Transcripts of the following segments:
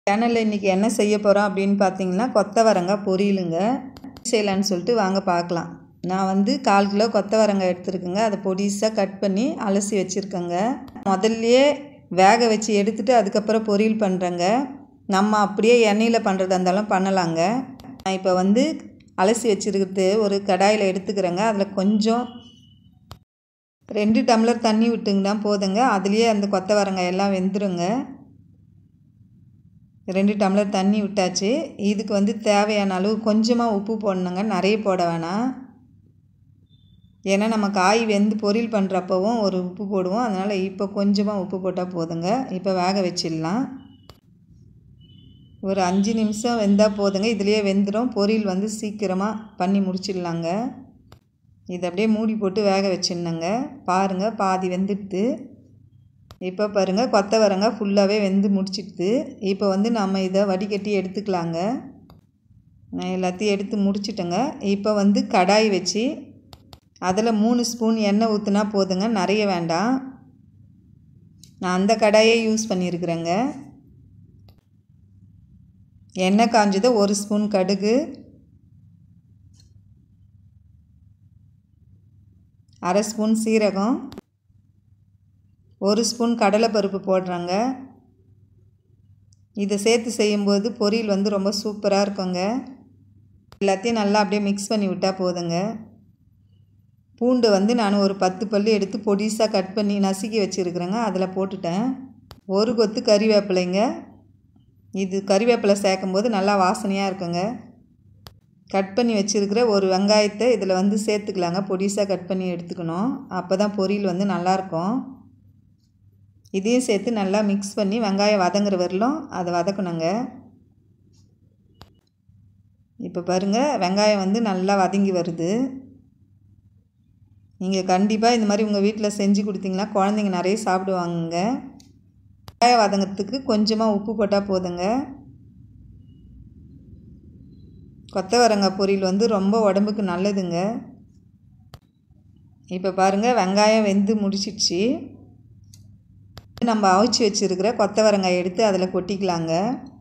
சேனலில் இன்றைக்கி என்ன செய்ய போகிறோம் அப்படின்னு பார்த்தீங்கன்னா கொத்தவரங்காய் பொரியலுங்க செய்யலான்னு சொல்லிட்டு வாங்க பார்க்கலாம் நான் வந்து கால் கிலோ கொத்தவரங்காய் எடுத்துருக்குங்க அதை பொடிசாக கட் பண்ணி அலசி வச்சுருக்கேங்க முதல்லையே வேக வச்சு எடுத்துட்டு அதுக்கப்புறம் பொரியல் பண்ணுறேங்க நம்ம அப்படியே எண்ணெயில் பண்ணுறதா இருந்தாலும் பண்ணலாங்க நான் இப்போ வந்து அலசி வச்சுருக்கிறது ஒரு கடாயில் எடுத்துக்கிறேங்க அதில் கொஞ்சம் ரெண்டு டம்ளர் தண்ணி விட்டுங்கன்னா போதுங்க அதுலேயே அந்த கொத்தவரங்காய் எல்லாம் வெந்துருங்க ரெண்டு டம்ளர் தண்ணி விட்டாச்சு இதுக்கு வந்து தேவையான அளவு கொஞ்சமாக உப்பு போடணுங்க நிறைய போட வேணாம் ஏன்னா நம்ம காய் வெந்து பொரியல் பண்ணுறப்பவும் ஒரு உப்பு போடுவோம் அதனால் இப்போ கொஞ்சமாக உப்பு போட்டால் போதுங்க இப்போ வேக வச்சிடலாம் ஒரு அஞ்சு நிமிஷம் வெந்தால் போதுங்க இதுலேயே வெந்துடும் பொரியல் வந்து சீக்கிரமாக பண்ணி முடிச்சிடலாங்க இதை அப்படியே மூடி போட்டு வேக வச்சிடணுங்க பாருங்கள் பாதி வெந்துடுது இப்போ பாருங்கள் கொத்தவரங்காய் ஃபுல்லாகவே வெந்து முடிச்சிடுது இப்போ வந்து நம்ம இதை வடிகட்டி எடுத்துக்கலாங்க நான் எல்லாத்தையும் எடுத்து முடிச்சிட்டேங்க இப்போ வந்து கடாய் வச்சு அதில் மூணு ஸ்பூன் எண்ணெய் ஊற்றுனா போதுங்க நிறைய வேண்டாம் நான் அந்த கடாயே யூஸ் பண்ணியிருக்கிறேங்க எண்ணெய் காஞ்சதை ஒரு ஸ்பூன் கடுகு அரை ஸ்பூன் சீரகம் ஒரு ஸ்பூன் கடலைப்பருப்பு போடுறாங்க இதை சேர்த்து செய்யும்போது பொரியல் வந்து ரொம்ப சூப்பராக இருக்குங்க எல்லாத்தையும் நல்லா அப்படியே மிக்ஸ் பண்ணி விட்டால் போதுங்க பூண்டு வந்து நான் ஒரு பத்து பல் எடுத்து பொடிசாக கட் பண்ணி நசுக்கி வச்சுருக்குறேங்க அதில் போட்டுட்டேன் ஒரு கொத்து கறிவேப்பிலைங்க இது கறிவேப்பிலை சேர்க்கும் போது நல்லா வாசனையாக இருக்குங்க கட் பண்ணி வச்சுருக்கிற ஒரு வெங்காயத்தை இதில் வந்து சேர்த்துக்கலாங்க பொடிசாக கட் பண்ணி எடுத்துக்கணும் அப்போ தான் பொரியல் வந்து நல்லாயிருக்கும் இதையும் சேர்த்து நல்லா மிக்ஸ் பண்ணி வெங்காயம் வதங்குற வரலும் அதை வதக்கணுங்க இப்போ பாருங்கள் வெங்காயம் வந்து நல்லா வதங்கி வருது நீங்கள் கண்டிப்பாக இந்த மாதிரி உங்கள் வீட்டில் செஞ்சு கொடுத்தீங்கன்னா குழந்தைங்க நிறைய சாப்பிடுவாங்க வெங்காயம் வதங்கிறதுக்கு கொஞ்சமாக உப்பு போட்டால் போதுங்க கொத்தவரங்காய் பொரியல் வந்து ரொம்ப உடம்புக்கு நல்லதுங்க இப்போ பாருங்கள் வெங்காயம் வெந்து முடிச்சிடுச்சு நம்ம அவிச்சு வச்சுருக்கிற கொத்தவரங்காய் எடுத்து அதில் கொட்டிக்கலாங்க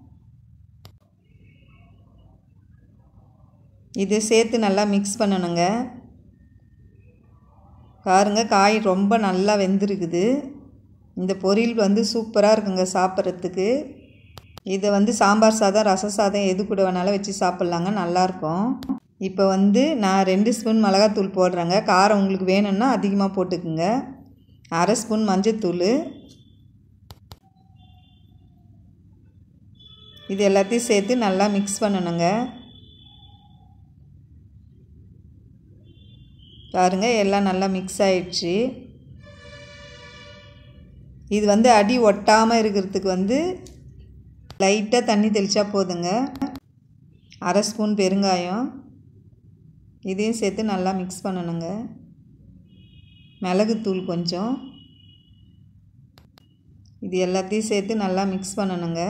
இது சேர்த்து நல்லா மிக்ஸ் பண்ணணுங்க பாருங்க காய் ரொம்ப நல்லா வெந்திருக்குது இந்த பொரியல் வந்து சூப்பராக இருக்குங்க சாப்பிட்றதுக்கு இதை வந்து சாம்பார் சாதம் ரச சாதம் எது கூட வேணாலும் வச்சு சாப்பிட்லாங்க நல்லாயிருக்கும் இப்போ வந்து நான் ரெண்டு ஸ்பூன் மிளகாத்தூள் போடுறேங்க காரம் உங்களுக்கு வேணும்னா அதிகமாக போட்டுக்குங்க அரை ஸ்பூன் மஞ்சத்தூள் இது எல்லாத்தையும் சேர்த்து நல்லா மிக்ஸ் பண்ணணுங்க பாருங்கள் எல்லாம் நல்லா மிக்ஸ் ஆயிடுச்சு இது வந்து அடி ஒட்டாமல் இருக்கிறதுக்கு வந்து லைட்டாக தண்ணி தெளித்தா போதுங்க அரை ஸ்பூன் பெருங்காயம் இதையும் சேர்த்து நல்லா மிக்ஸ் பண்ணணுங்க மிளகுத்தூள் கொஞ்சம் இது எல்லாத்தையும் சேர்த்து நல்லா மிக்ஸ் பண்ணணுங்க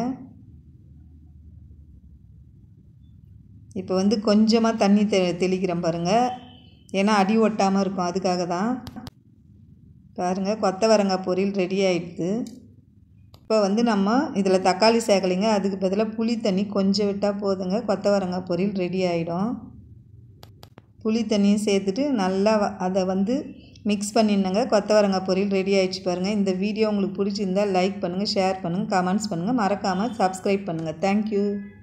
இப்போ வந்து கொஞ்சமாக தண்ணி தெ தெளிக்கிறேன் பாருங்கள் ஏன்னா அடி ஒட்டாமல் இருக்கும் அதுக்காக தான் பாருங்கள் கொத்தவரங்காய் பொரியல் ரெடி ஆகிடுது இப்போ வந்து நம்ம இதில் தக்காளி சேர்க்கலைங்க அதுக்கு பதிலாக புளி தண்ணி கொஞ்சம் விட்டால் போதுங்க கொத்தவரங்காய் பொரியல் ரெடி ஆகிடும் புளி தண்ணியும் சேர்த்துட்டு நல்லா அதை வந்து மிக்ஸ் பண்ணிடணுங்க கொத்தவரங்காய் பொரியல் ரெடி ஆகிடுச்சு பாருங்கள் இந்த வீடியோ உங்களுக்கு பிடிச்சிருந்தால் லைக் பண்ணுங்கள் ஷேர் பண்ணுங்கள் கமெண்ட்ஸ் பண்ணுங்கள் மறக்காமல் சப்ஸ்கிரைப் பண்ணுங்கள் தேங்க்யூ